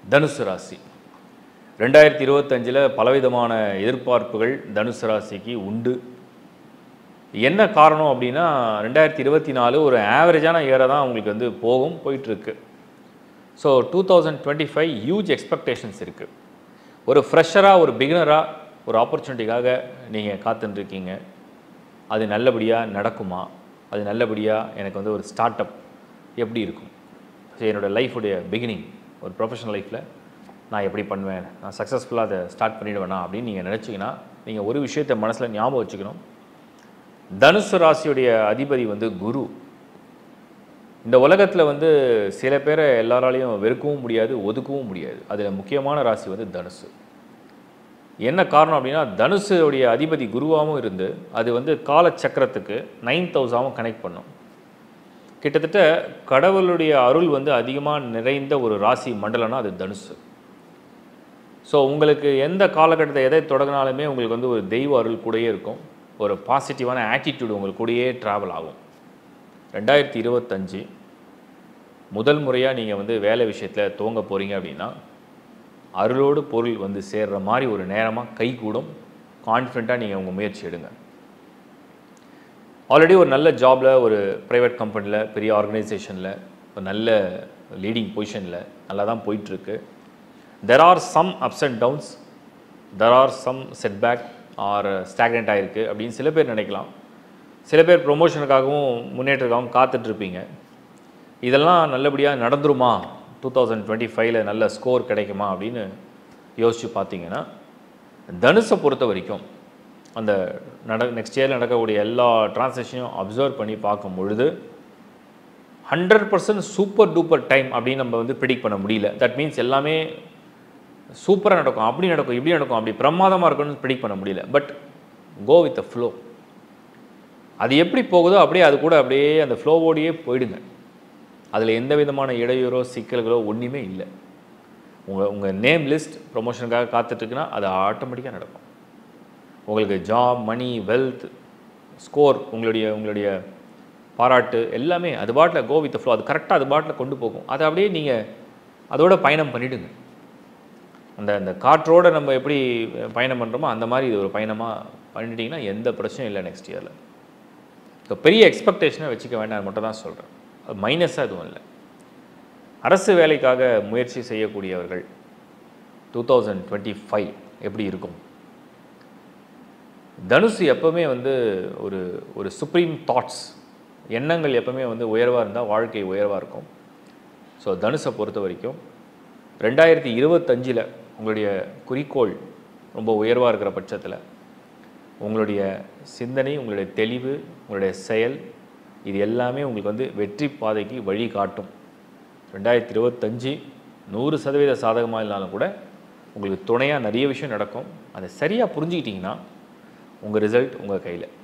தனுசு ராசி ரெண்டாயிரத்தி இருபத்தஞ்சில் பலவிதமான எதிர்பார்ப்புகள் தனுசு ராசிக்கு உண்டு என்ன காரணம் அப்படின்னா ரெண்டாயிரத்தி இருபத்தி நாலு ஒரு ஆவரேஜான இயரை தான் உங்களுக்கு வந்து போகும் போயிட்டுருக்கு so two thousand twenty five huge expectations இருக்குது ஒரு ஃப்ரெஷராக ஒரு பிகினராக ஒரு ஆப்பர்ச்சுனிட்டிக்காக நீங்கள் காத்துட்டுருக்கீங்க அது நல்லபடியாக நடக்குமா அது நல்லபடியாக எனக்கு வந்து ஒரு ஸ்டார்ட் அப் எப்படி இருக்கும் ஸோ என்னோடய லைஃபுடைய பிகினிங் ஒரு ப்ரொஃபஷனல் லைஃப்பில் நான் எப்படி பண்ணுவேன் நான் சக்ஸஸ்ஃபுல்லாக அதை ஸ்டார்ட் பண்ணிடுவேனா அப்படின்னு நீங்கள் நினச்சிங்கன்னா நீங்கள் ஒரு விஷயத்தை மனசில் ஞாபகம் வச்சுக்கணும் தனுசு ராசியுடைய அதிபதி வந்து குரு இந்த உலகத்தில் வந்து சில பேரை எல்லாராலையும் வெறுக்கவும் முடியாது ஒதுக்கவும் முடியாது அதில் முக்கியமான ராசி வந்து தனுசு என்ன காரணம் அப்படின்னா தனுசுடைய அதிபதி குருவாகவும் இருந்து அது வந்து காலச்சக்கரத்துக்கு நைன் தௌசாவும் கனெக்ட் பண்ணும் கிட்டத்தட்ட கடவுளுடைய அருள் வந்து அதிகமாக நிறைந்த ஒரு ராசி மண்டலம்னா அது தனுசு ஸோ உங்களுக்கு எந்த காலகட்டத்தை எதை தொடங்கினாலுமே உங்களுக்கு வந்து ஒரு தெய்வ அருள் கூடயே இருக்கும் ஒரு பாசிட்டிவான ஆட்டிடியூட் உங்களுக்கு கூடயே ட்ராவல் ஆகும் ரெண்டாயிரத்தி இருபத்தஞ்சு முதல் முறையாக நீங்கள் வந்து வேலை விஷயத்தில் துவங்க போகிறீங்க அப்படின்னா அருளோடு பொருள் வந்து சேர்ற மாதிரி ஒரு நேரமாக கை கூடும் கான்ஃபிடண்ட்டாக நீங்கள் உங்கள் முயற்சி எடுங்க ஆல்ரெடி ஒரு நல்ல ஜாபில் ஒரு ப்ரைவேட் கம்பெனியில் பெரிய ஆர்கனைசேஷனில் ஒரு நல்ல லீடிங் பொசிஷனில் நல்லா தான் போயிட்டுருக்கு there are some ups and downs there are some setback or stagnant ஆகிருக்கு அப்படின்னு சில பேர் நினைக்கலாம் சில பேர் ப்ரொமோஷனுக்காகவும் முன்னேற்றத்துக்காகவும் காத்துட்ருப்பீங்க இதெல்லாம் நல்லபடியாக நடந்துருமா டூ தௌசண்ட் டுவெண்ட்டி ஃபைவ்ல நல்ல ஸ்கோர் கிடைக்குமா அப்படின்னு யோசித்து பார்த்தீங்கன்னா தனுஷை பொறுத்த வரைக்கும் அந்த நட நெக்ஸ்ட் இயரில் நடக்கக்கூடிய எல்லா டிரான்சாக்ஷனையும் அப்சர்வ் பண்ணி பார்க்கும் பொழுது hundred percent super duper time அப்படின்னு நம்ம வந்து ப்ரிடிக் பண்ண முடியல தட் மீன்ஸ் எல்லாமே சூப்பராக நடக்கும் அப்படி நடக்கும் இப்படி நடக்கும் அப்படி பிரமாதமாக இருக்கும்னு ப்ரிடிக் பண்ண முடியல but go with a flow அது எப்படி போகுதோ அப்படியே அது கூட அப்படியே அந்த ஃப்ளோவோடையே போயிடுங்க அதில் எந்த விதமான இடையூறோ சிக்கல்களோ ஒன்றுமே இல்லை உங்கள் உங்கள் நேம் லிஸ்ட் ப்ரொமோஷனுக்காக காத்துட்ருக்குன்னா அது ஆட்டோமேட்டிக்காக நடக்கும் உங்களுக்கு ஜாப் மணி வெல்த் ஸ்கோர் உங்களுடைய உங்களுடைய பாராட்டு எல்லாமே அது பாட்டில் கோ வித் ஃப்ளோ அது கரெக்டாக அது பாட்டில் கொண்டு போகும் அதை அப்படியே நீங்கள் அதோட பயணம் பண்ணிவிடுங்க அந்த அந்த காற்றோட நம்ம எப்படி பயணம் பண்ணுறோமோ அந்த மாதிரி இது ஒரு பயணமாக பண்ணிட்டீங்கன்னா எந்த பிரச்சனையும் இல்லை நெக்ஸ்ட் இயரில் இப்போ பெரிய எக்ஸ்பெக்டேஷனை வச்சுக்க வேண்டாம் மட்டும் தான் சொல்கிறேன் அது மைனஸாக எதுவும் இல்லை அரசு வேலைக்காக முயற்சி செய்யக்கூடியவர்கள் டூ தௌசண்ட் டுவெண்ட்டி ஃபைவ் எப்படி இருக்கும் தனுசு எப்போவுமே வந்து ஒரு ஒரு சுப்ரீம் தாட்ஸ் எண்ணங்கள் எப்போவுமே வந்து உயர்வாக இருந்தால் வாழ்க்கை உயர்வாக இருக்கும் ஸோ தனுஷை பொறுத்த வரைக்கும் ரெண்டாயிரத்தி இருபத்தஞ்சில் உங்களுடைய குறிக்கோள் ரொம்ப உயர்வாக இருக்கிற பட்சத்தில் உங்களுடைய சிந்தனை உங்களுடைய தெளிவு உங்களுடைய செயல் இது எல்லாமே உங்களுக்கு வந்து வெற்றி பாதைக்கு வழி காட்டும் ரெண்டாயிரத்தி இருபத்தஞ்சி நூறு சதவீத சாதகமாக இல்லைனாலும் கூட உங்களுக்கு துணையாக நிறைய விஷயம் நடக்கும் அதை சரியாக புரிஞ்சுக்கிட்டிங்கன்னா உங்கள் ரிசல்ட் உங்கள் கையில்